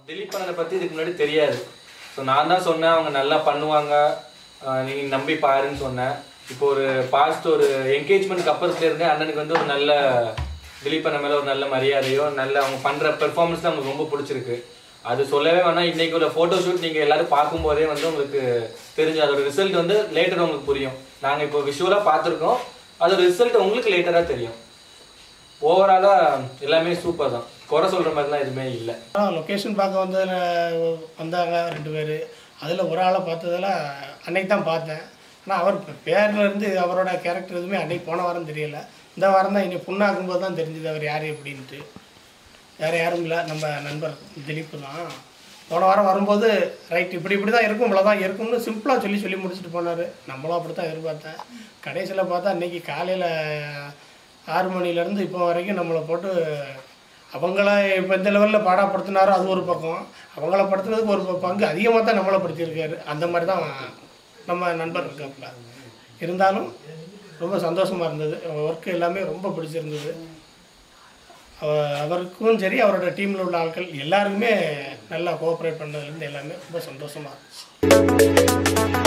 திலீப் பண்ணனை பற்றி இதுக்கு முன்னாடி தெரியாது ஸோ நான் தான் சொன்னேன் அவங்க நல்லா பண்ணுவாங்க ஆஹ் நீ நம்பி பாருன்னு சொன்னேன் இப்போ ஒரு பாஸ்ட் ஒரு என்கேஜ்மெண்ட் கப்பல்ஸ்ல இருந்து அண்ணனுக்கு வந்து ஒரு நல்ல திலீப் அண்ணன் மேலே ஒரு நல்ல மரியாதையோ நல்ல அவங்க பண்ணுற பெர்ஃபார்மன்ஸ் தான் உங்களுக்கு ரொம்ப பிடிச்சிருக்கு அது சொல்லவே வேணாம் இன்னைக்கு உள்ள ஃபோட்டோ ஷூட் நீங்கள் எல்லாரும் பார்க்கும்போதே வந்து உங்களுக்கு தெரிஞ்சு அதோட ரிசல்ட் வந்து லேட்டர் உங்களுக்கு புரியும் நாங்கள் இப்போ விஷுவலாக பார்த்துருக்கோம் அதோட ரிசல்ட் உங்களுக்கு லேட்டராக தெரியும் ஓவராலாக எல்லாமே சூப்பர் தான் குறை சொல்கிற மாதிரிலாம் எதுவுமே இல்லை ஆனால் லொக்கேஷன் பார்க்க வந்ததில் வந்தாங்க ரெண்டு பேர் அதில் ஒரு ஆளை பார்த்ததில் அன்னைக்கு தான் பார்த்தேன் ஆனால் அவர் பேர்ல இருந்து அவரோட கேரக்டர் எதுவுமே அன்னைக்கு போன வாரம் தெரியல இந்த வாரம் தான் இனி புண்ணாக்கும்போது தான் தெரிஞ்சுது அவர் யார் எப்படின்ட்டு வேறு யாரும் இல்லை நம்ம நண்பர் திலீப் தான் போன வாரம் வரும்போது ரைட் இப்படி இப்படி தான் இருக்கும் இவ்வளோ தான் இருக்கும்னு சிம்பிளாக சொல்லி சொல்லி முடிச்சுட்டு போனார் நம்மளும் அப்படி தான் எதிர்பார்த்தேன் கடைசியில் பார்த்தா இன்னைக்கு காலையில் ஆறு மணிலேருந்து இப்போ வரைக்கும் நம்மளை போட்டு அவங்கள இப்போ இந்த லெவலில் பாடப்படுத்தினாரோ அது ஒரு பக்கம் அவங்கள படுத்துனதுக்கு ஒரு ப- பங்கு அதிகமாக தான் நம்மளை படுத்தியிருக்காரு அந்த மாதிரி தான் நம்ம நண்பர் இருக்காப்புல இருந்தாலும் ரொம்ப சந்தோஷமாக இருந்தது ஒர்க்கு எல்லாமே ரொம்ப பிடிச்சிருந்தது அவ- அவருக்கும் சரி அவரோட டீமில் உள்ள ஆட்கள் எல்லாருக்குமே நல்லா கோஆப்ரேட் பண்ணதுலேருந்து எல்லாமே ரொம்ப சந்தோஷமாக இருந்துச்சு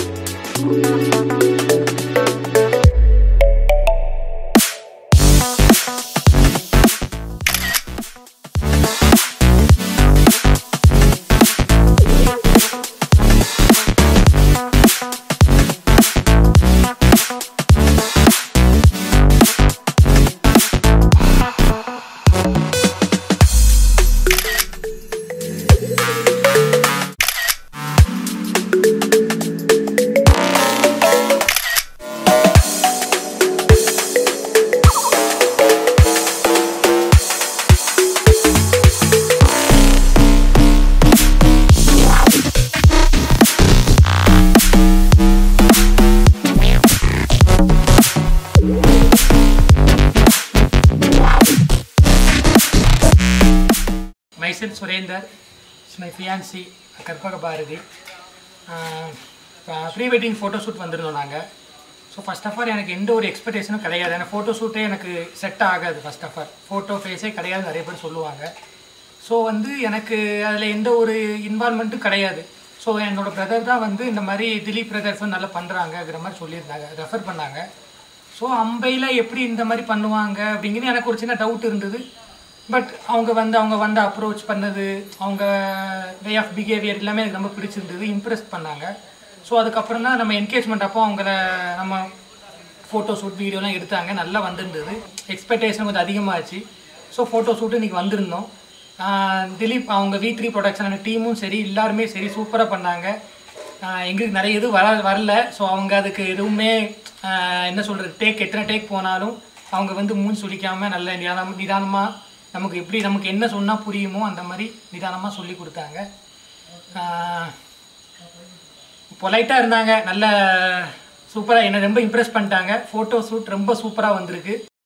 myself Surender it's my fiancee Karpaga Bharathi pre wedding photo shoot வந்திருந்தோம் நாங்கள் ஸோ ஃபர்ஸ்ட் ஆஃப் ஆல் எனக்கு எந்த ஒரு எக்ஸ்பெக்டேஷனும் கிடையாது ஏன்னா ஃபோட்டோ ஷூட்டே எனக்கு செட் ஆகாது ஃபர்ஸ்ட் ஆஃப் ஆல் ஃபோட்டோ ஃபேஸே கிடையாது நிறைய பேர் சொல்லுவாங்க ஸோ வந்து எனக்கு அதில் எந்த ஒரு இன்வால்மெண்ட்டும் கிடையாது ஸோ என்னோட பிரதர் தான் வந்து இந்த மாதிரி திலீப் பிரதர்ஸ் வந்து நல்லா பண்ணுறாங்கங்கிற மாதிரி சொல்லியிருந்தாங்க ரெஃபர் பண்ணாங்க ஸோ அம்பையில் எப்படி இந்த மாதிரி பண்ணுவாங்க அப்படிங்கிறது எனக்கு ஒரு சின்ன டவுட் இருந்தது பட் அவங்க வந்து அவங்க வந்து அப்ரோச் பண்ணது அவங்க வே ஆஃப் பிஹேவியர் எல்லாமே எனக்கு ரொம்ப பிடிச்சிருந்தது இம்ப்ரெஸ் பண்ணாங்க ஸோ அதுக்கப்புறம் தான் நம்ம என்கேஜ்மெண்ட் அப்போ அவங்கள நம்ம ஃபோட்டோ ஷூட் வீடியோலாம் எடுத்தாங்க நல்லா வந்திருந்தது எக்ஸ்பெக்டேஷன் கொஞ்சம் அதிகமாகிடுச்சு ஸோ ஃபோட்டோ ஷூட்டு இன்றைக்கி வந்திருந்தோம் ஆஹ் திலீப் அவங்க வி த்ரீ ப்ரொடக்ஷன் டீமும் சரி எல்லாருமே சரி சூப்பராக பண்ணாங்க ஆஹ் எங்களுக்கு நிறைய இது வர வரல ஸோ அவங்க அதுக்கு எதுவுமே ஆஹ் என்ன சொல்கிறது டேக் எத்தனை டேக் போனாலும் அவங்க வந்து மூஞ்சி சுளிக்காமல் நல்ல நிதானம் நிதானமாக நமக்கு எப்படி நமக்கு என்ன சொன்னால் புரியுமோ அந்த மாதிரி நிதானமாக சொல்லி கொடுத்தாங்க பொலைட்டாக இருந்தாங்க நல்ல சூப்பராக என்னை ரொம்ப இம்ப்ரெஸ் பண்ணிட்டாங்க ஃபோட்டோ ஷூட் ரொம்ப சூப்பராக வந்திருக்கு